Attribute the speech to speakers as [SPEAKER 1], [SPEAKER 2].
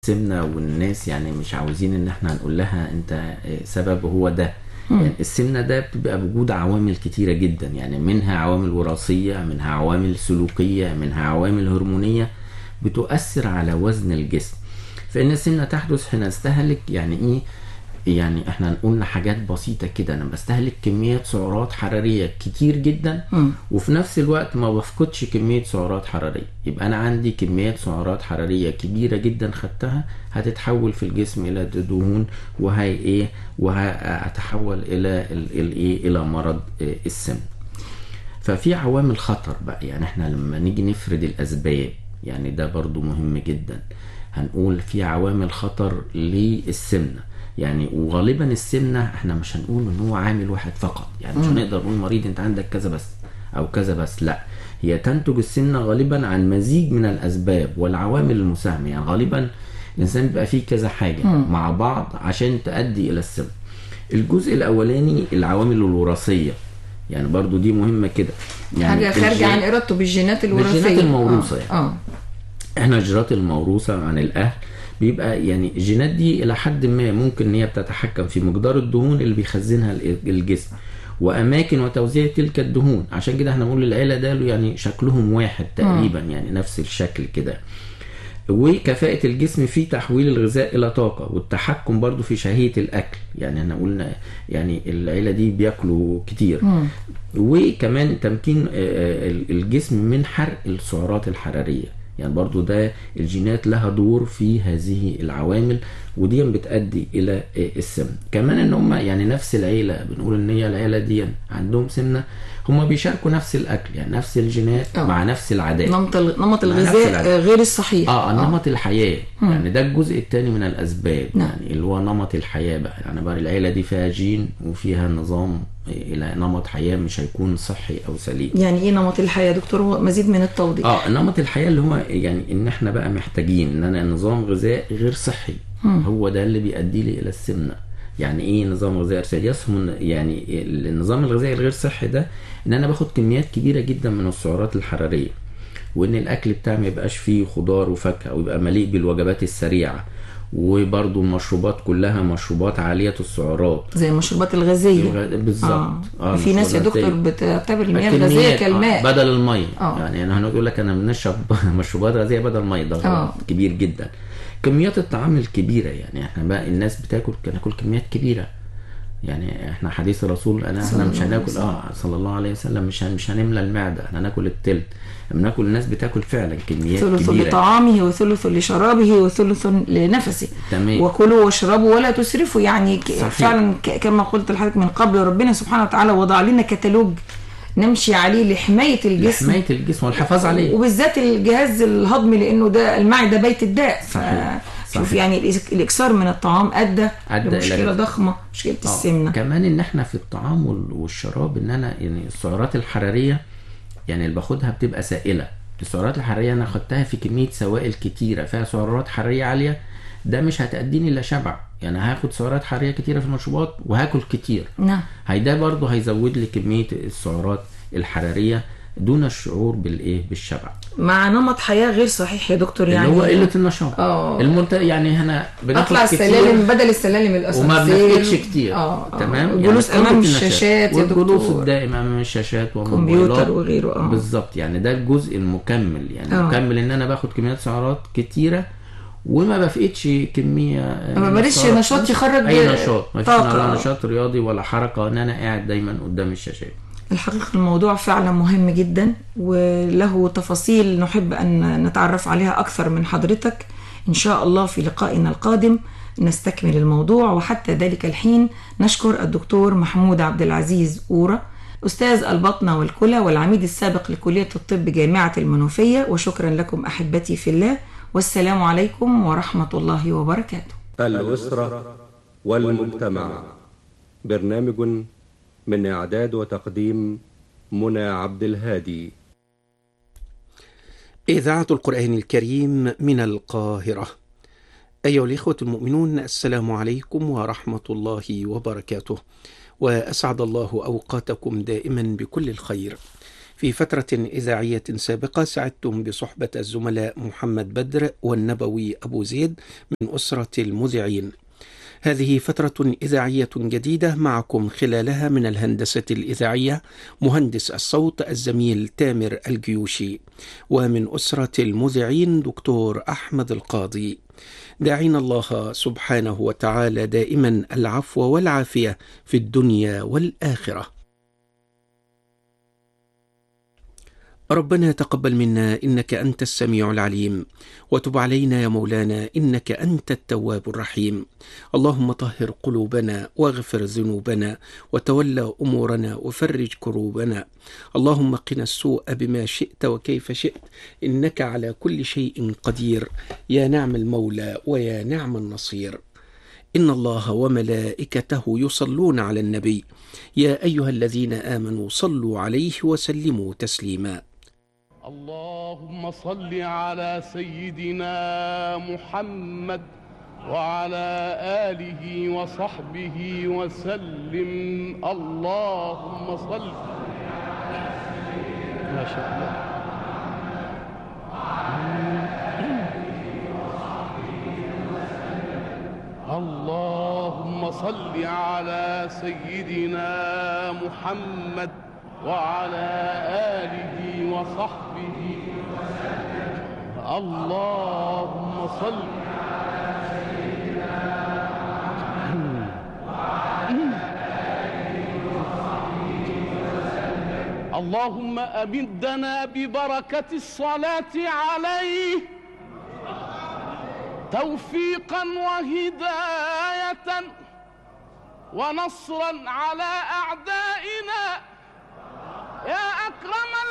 [SPEAKER 1] السمنه والناس يعني مش عاوزين ان احنا نقول لها انت آه، سبب هو ده يعني السمنه ده بتبقى بوجود عوامل كتيره جدا يعني منها عوامل وراثيه منها عوامل سلوكيه منها عوامل هرمونيه بتؤثر على وزن الجسم فان السمنه تحدث حين استهلك يعني ايه يعني احنا قلنا حاجات بسيطه كده انا بستهلك كميات سعرات حراريه كتير جدا
[SPEAKER 2] مم.
[SPEAKER 1] وفي نفس الوقت ما بفقدش كميه سعرات حراريه يبقى انا عندي كميات سعرات حراريه كبيره جدا خدتها هتتحول في الجسم الى دهون وهي ايه وهتحول الى ال- الايه الى مرض آه، السمنه ففي عوامل خطر بقى يعني احنا لما نيجي نفرد الاسباب يعني ده برضو مهم جدا هنقول في عوامل خطر للسمنه يعني وغالبا السمنه احنا مش هنقول ان هو عامل واحد فقط يعني مش هنقدر نقول مريض انت عندك كذا بس او كذا بس لا هي تنتج السمنه غالبا عن مزيج من الاسباب والعوامل المساهمه يعني غالبا الانسان بيبقى فيه كذا حاجه مع بعض عشان تؤدي الى السمنه الجزء الاولاني العوامل الوراثيه يعني برضو دي مهمه كده يعني
[SPEAKER 2] حاجه خارجه
[SPEAKER 1] الجين-
[SPEAKER 2] عن ارادته بالجينات الوراثيه
[SPEAKER 1] بالجينات الموروثة
[SPEAKER 2] اه,
[SPEAKER 1] يعني.
[SPEAKER 2] آه.
[SPEAKER 1] احنا الجينات الموروثه عن الاهل بيبقى يعني الجينات دي الى حد ما ممكن ان هي بتتحكم في مقدار الدهون اللي بيخزنها ال- الجسم واماكن وتوزيع تلك الدهون عشان كده احنا بنقول العيله ده يعني شكلهم واحد تقريبا يعني نفس الشكل كده وكفاءة الجسم في تحويل الغذاء إلى طاقة والتحكم برضو في شهية الأكل يعني احنا قلنا يعني العيلة دي بياكلوا كتير وكمان تمكين آه، آه، الجسم من حرق السعرات الحرارية يعني برضو ده الجينات لها دور في هذه العوامل ودي بتؤدي الى آه، السمنه كمان ان هم يعني نفس العيله بنقول ان هي العيله دي عندهم سمنه هم بيشاركوا نفس الاكل يعني نفس الجينات
[SPEAKER 2] آه.
[SPEAKER 1] مع نفس العادات
[SPEAKER 2] نمط ال- نمط
[SPEAKER 1] مع نفس
[SPEAKER 2] الغذاء
[SPEAKER 1] العادة.
[SPEAKER 2] آه، غير الصحيح
[SPEAKER 1] اه نمط الحياه يعني ده الجزء الثاني من الاسباب
[SPEAKER 2] نعم.
[SPEAKER 1] يعني اللي هو نمط الحياه بقى يعني بقى العيله دي فيها جين وفيها نظام الى نمط حياه مش هيكون صحي او سليم
[SPEAKER 2] يعني ايه نمط الحياه يا دكتور هو مزيد من التوضيح
[SPEAKER 1] اه نمط الحياه اللي هو يعني ان احنا بقى محتاجين ان انا نظام غذاء غير صحي هو ده اللي بيؤدي لي الى السمنه يعني ايه نظام غذائي غير صحي يسهم يعني النظام الغذائي الغير صحي ده ان انا باخد كميات كبيره جدا من السعرات الحراريه وان الاكل بتاعي ما يبقاش فيه خضار وفاكهه ويبقى مليء بالوجبات السريعه وبرضو المشروبات كلها مشروبات عاليه السعرات
[SPEAKER 2] زي المشروبات الغازيه
[SPEAKER 1] الغ- بالظبط
[SPEAKER 2] آه.
[SPEAKER 1] آه،
[SPEAKER 2] في ناس يا
[SPEAKER 1] المشروبات
[SPEAKER 2] دكتور
[SPEAKER 1] الغازية.
[SPEAKER 2] بتعتبر المياه الغازيه
[SPEAKER 1] كميات،
[SPEAKER 2] كالماء
[SPEAKER 1] آه بدل الميه
[SPEAKER 2] آه.
[SPEAKER 1] يعني انا هنقول لك انا بنشرب مشروبات غازيه بدل الميه ده
[SPEAKER 2] آه.
[SPEAKER 1] غلط كبير جدا كميات الطعام الكبيره يعني احنا بقى الناس بتاكل بناكل كميات كبيره يعني احنا حديث الرسول انا
[SPEAKER 2] صلى
[SPEAKER 1] احنا مش
[SPEAKER 2] الله عليه
[SPEAKER 1] هناكل
[SPEAKER 2] وسلم.
[SPEAKER 1] اه صلى الله عليه وسلم مش هن مش هنملى المعده احنا هناكل التلت بناكل الناس بتاكل فعلا كميات
[SPEAKER 2] ثلث
[SPEAKER 1] كبيره
[SPEAKER 2] لطعامه وثلث لشرابه وثلث لنفسه
[SPEAKER 1] تمام.
[SPEAKER 2] وكلوا واشربوا ولا تسرفوا يعني ك-
[SPEAKER 1] صحيح.
[SPEAKER 2] فعلا ك- كما قلت لحضرتك من قبل ربنا سبحانه وتعالى وضع لنا كتالوج نمشي عليه لحمايه الجسم
[SPEAKER 1] لحمايه الجسم والحفاظ عليه
[SPEAKER 2] وبالذات الجهاز الهضمي لانه ده المعده بيت الداء
[SPEAKER 1] صحيح.
[SPEAKER 2] ف- شوف
[SPEAKER 1] صحيح.
[SPEAKER 2] يعني الإك- الاكثار من الطعام ادى
[SPEAKER 1] أدى إلى
[SPEAKER 2] لمشكله
[SPEAKER 1] كده.
[SPEAKER 2] ضخمه مشكله
[SPEAKER 1] آه،
[SPEAKER 2] السمنه
[SPEAKER 1] كمان ان احنا في الطعام وال- والشراب ان انا يعني السعرات الحراريه يعني اللي باخدها بتبقى سائله السعرات الحراريه انا خدتها في كميه سوائل كتيره فيها سعرات حراريه عاليه ده مش هتأديني الى شبع يعني هاخد سعرات حراريه كتيره في المشروبات وهاكل كتير
[SPEAKER 2] نعم
[SPEAKER 1] هي ده برضه هيزود لي كميه السعرات الحراريه دون الشعور بالايه بالشبع
[SPEAKER 2] مع نمط حياه غير صحيح يا دكتور يعني
[SPEAKER 1] اللي هو قله النشاط
[SPEAKER 2] آه.
[SPEAKER 1] المنت... يعني هنا بناخد
[SPEAKER 2] اطلع
[SPEAKER 1] كتير
[SPEAKER 2] السلالم بدل السلالم الاسانسير
[SPEAKER 1] وما بنفقدش كتير
[SPEAKER 2] اه آه.
[SPEAKER 1] تمام
[SPEAKER 2] الجلوس
[SPEAKER 1] يعني
[SPEAKER 2] امام
[SPEAKER 1] قلة النشاط.
[SPEAKER 2] الشاشات يا
[SPEAKER 1] والجلوس
[SPEAKER 2] دكتور
[SPEAKER 1] الدائم امام الشاشات
[SPEAKER 2] كمبيوتر
[SPEAKER 1] والموبايلات
[SPEAKER 2] وغيره اه
[SPEAKER 1] بالظبط يعني ده الجزء المكمل يعني
[SPEAKER 2] آه.
[SPEAKER 1] مكمل ان انا باخد كميات سعرات كتيره وما بفقدش كميه
[SPEAKER 2] ما بمارسش
[SPEAKER 1] سعرات.
[SPEAKER 2] نشاط يخرج
[SPEAKER 1] اي نشاط ما فيش
[SPEAKER 2] طاقة.
[SPEAKER 1] ولا نشاط رياضي ولا حركه ان انا قاعد دايما قدام الشاشات
[SPEAKER 2] الحقيقة الموضوع فعلا مهم جدا وله تفاصيل نحب أن نتعرف عليها أكثر من حضرتك إن شاء الله في لقائنا القادم نستكمل الموضوع وحتى ذلك الحين نشكر الدكتور محمود عبد العزيز أورا أستاذ البطنة والكلى والعميد السابق لكلية الطب جامعة المنوفية وشكرا لكم أحبتي في الله والسلام عليكم ورحمة الله وبركاته
[SPEAKER 3] الأسرة والمجتمع برنامج من إعداد وتقديم منى عبد الهادي
[SPEAKER 4] إذاعة القرآن الكريم من القاهرة. أيها الإخوة المؤمنون السلام عليكم ورحمة الله وبركاته. وأسعد الله أوقاتكم دائما بكل الخير. في فترة إذاعية سابقة سعدتم بصحبة الزملاء محمد بدر والنبوي أبو زيد من أسرة المذيعين هذه فترة إذاعية جديدة معكم خلالها من الهندسة الإذاعية مهندس الصوت الزميل تامر الجيوشي ومن أسرة المذيعين دكتور أحمد القاضي داعين الله سبحانه وتعالى دائما العفو والعافية في الدنيا والآخرة ربنا تقبل منا انك انت السميع العليم وتب علينا يا مولانا انك انت التواب الرحيم اللهم طهر قلوبنا واغفر ذنوبنا وتولى امورنا وفرج كروبنا اللهم قنا السوء بما شئت وكيف شئت انك على كل شيء قدير يا نعم المولى ويا نعم النصير ان الله وملائكته يصلون على النبي يا ايها الذين امنوا صلوا عليه وسلموا تسليما
[SPEAKER 5] اللهم صل على سيدنا محمد وعلى آله وصحبه وسلم اللهم صل ما شاء الله اللهم صل على سيدنا محمد وعلى آله وصحبه اللهم صل اللهم أمدنا ببركة الصلاة عليه توفيقا وهداية ونصرا على أعدائنا يا أكرم